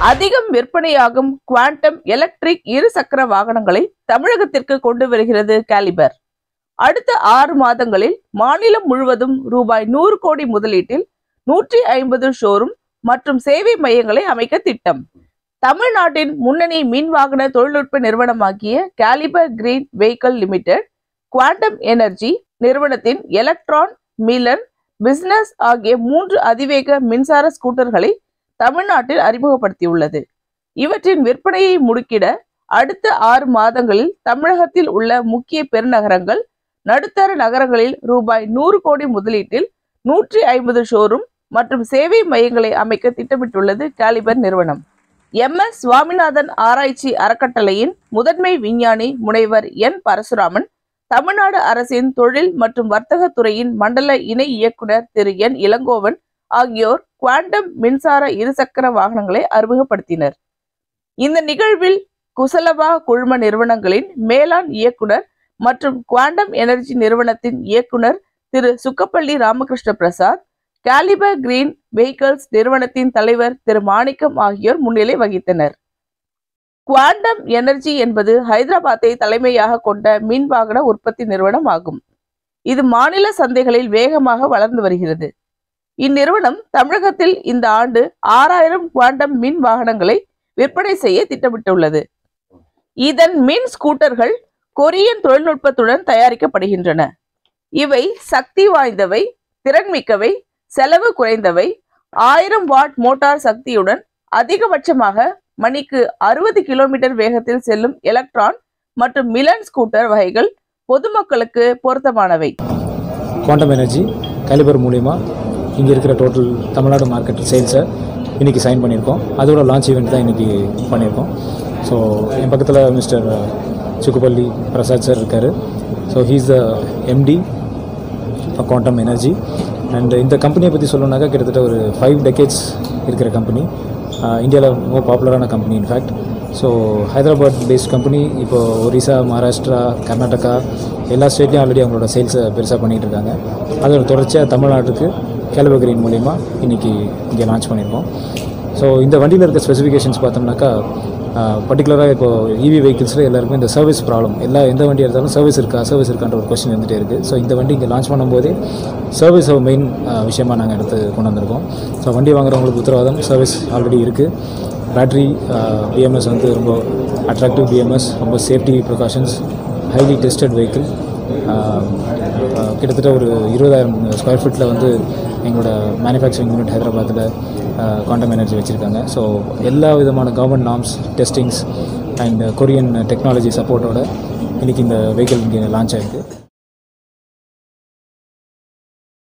அதிகம் விற்பனையாகும் quantum electric இரு சக்கர வாகனங்களை தமிழகத்திற்கு கொண்டு வருகிறது காலிபர் அடுத்த ஆறு மாதங்களில் மாநிலம் முழுவதும் ரூபாய் நூறு கோடி முதலீட்டில் நூற்றி ஐம்பது ஷோரூம் மற்றும் சேவை மையங்களை அமைக்க திட்டம் தமிழ்நாட்டின் முன்னணி மின் வாகன தொழில்நுட்ப நிறுவனமாகிய Caliber Green Vehicle Limited Quantum Energy நிறுவனத்தின் எலக்ட்ரான் மிலன் பிசினஸ் ஆகிய மூன்று அதிவேக மின்சார ஸ்கூட்டர்களை தமிழ்நாட்டில் அறிமுகப்படுத்தியுள்ளது இவற்றின் விற்பனையை முடுக்கிட அடுத்த ஆறு மாதங்களில் தமிழகத்தில் உள்ள முக்கிய பெருநகரங்கள் நடுத்தர நகரங்களில் ரூபாய் நூறு கோடி முதலீட்டில் நூற்றி ஐம்பது ஷோரூம் மற்றும் சேவை மையங்களை அமைக்க திட்டமிட்டுள்ளது காலிபர் நிறுவனம் எம் எஸ் சுவாமிநாதன் ஆராய்ச்சி அறக்கட்டளையின் முதன்மை விஞ்ஞானி முனைவர் என் பரசுராமன் தமிழ்நாடு அரசின் தொழில் மற்றும் வர்த்தகத் துறையின் மண்டல இணை இயக்குனர் திரு என் இளங்கோவன் ஆகியோர் குவாண்டம் மின்சார இருசக்கர வாகனங்களை அறிமுகப்படுத்தினர் இந்த நிகழ்வில் குசலபா குழும நிறுவனங்களின் மேலாண் இயக்குனர் மற்றும் குவாண்டம் எனர்ஜி நிறுவனத்தின் இயக்குனர் திரு Sukkapalli Ramakrishna Prasad Caliber Green Vehicles நிறுவனத்தின் தலைவர் திரு மாணிக்கம் ஆகியோர் முன்னிலை வகித்தனர் குவாண்டம் எனர்ஜி என்பது ஹைதராபாத்தை தலைமையாக கொண்ட மின் வாகன உற்பத்தி நிறுவனம் ஆகும் இது மாநில சந்தைகளில் வேகமாக வளர்ந்து வருகிறது இந்நிறுவனம் தமிழகத்தில் இந்த ஆண்டு ஆறாயிரம் குவாண்டம் மின் வாகனங்களை விற்பனை செய்ய திட்டமிட்டுள்ளது இதன் மின் ஸ்கூட்டர்கள் கொரியன் தொழில்நுட்பத்துடன் தயாரிக்கப்படுகின்றன இவை சக்தி வாய்ந்தவை திறன்மிக்கவை செலவு குறைந்தவை ஆயிரம் வாட் மோட்டார் சக்தியுடன் அதிகபட்சமாக மணிக்கு அறுபது கிலோமீட்டர் வேகத்தில் செல்லும் எலக்ட்ரான் மற்றும் மிலன் ஸ்கூட்டர் வகைகள் பொதுமக்களுக்கு பொருத்தமானவை குவாண்டம் எனர்ஜி கலிபர் மூலிமா இங்கே இருக்கிற டோட்டல் தமிழ்நாடு மார்க்கெட் சேல்ஸை இன்றைக்கி சைன் பண்ணியிருக்கோம் அதோட லான்ச் ஈவெண்ட் தான் இன்றைக்கி பண்ணியிருக்கோம் ஸோ என் பக்கத்தில் மிஸ்டர் சுக்குப்பள்ளி பிரசாத் சார் இருக்கார் so he's the MD Quantum Energy and இந்த கம்பெனியை பற்றி சொல்லணுன்னாக்கா கிட்டத்தட்ட ஒரு ஃபைவ் டெக்கேட்ஸ் இருக்கிற கம்பெனி இந்தியாவில் ரொம்ப பாப்புலரான company in fact so Hyderabad based company இப்போ ஒரிசா மகாராஷ்டிரா கர்நாடகா எல்லா ஸ்டேட்லையும் ஆல்ரெடி அவங்களோட சேல்ஸை பெருசாக பண்ணிகிட்டு இருக்காங்க அதோட தொடர்ச்சியாக தமிழ்நாட்டுக்கு கேலபர் கிரீன் மூலிமா இன்றைக்கி இங்கே லான்ச் பண்ணியிருக்கோம் ஸோ இந்த வண்டியில் இருக்க ஸ்பெசிஃபிகேஷன்ஸ் பார்த்தோம்னாக்கா பர்டிகுலராக இப்போ இவி வெஹிக்கிள்ஸில் எல்லாருக்கும் இந்த சர்வீஸ் ப்ராப்ளம் எல்லா எந்த வண்டி எடுத்தாலும் சர்வீஸ் இருக்கா சர்வீஸ் இருக்கான்ற ஒரு கொஸ்டின் இருந்துகிட்டே இருக்குது ஸோ இந்த வண்டி இங்கே லான்ச் பண்ணும்போதே சர்வீஸ் மெயின் விஷயமாக நாங்கள் எடுத்து கொண்டு வந்திருக்கோம் ஸோ வண்டி வாங்குறவங்களுக்கு உத்தரவாதம் சர்வீஸ் ஆல்ரெடி இருக்குது பேட்ரி பிஎம்எஸ் வந்து ரொம்ப அட்ராக்டிவ் பிஎம்எஸ் ரொம்ப safety precautions highly tested vehicle கிட்டத்தட்ட ஒரு இருபதாயிரம் ஸ்கொயர் ஃபீட்டில் வந்து எங்களோட மேனுஃபேக்சரிங் யூனிட் ஹைதராபாத்தில் குவாண்டம் எனர்ஜி வச்சுருக்காங்க ஸோ எல்லா விதமான government norms testings and Korean technology சப்போர்ட்டோட இன்றைக்கி இந்த வெஹிக்கிள் இங்கே லான்ச் ஆகிருக்கு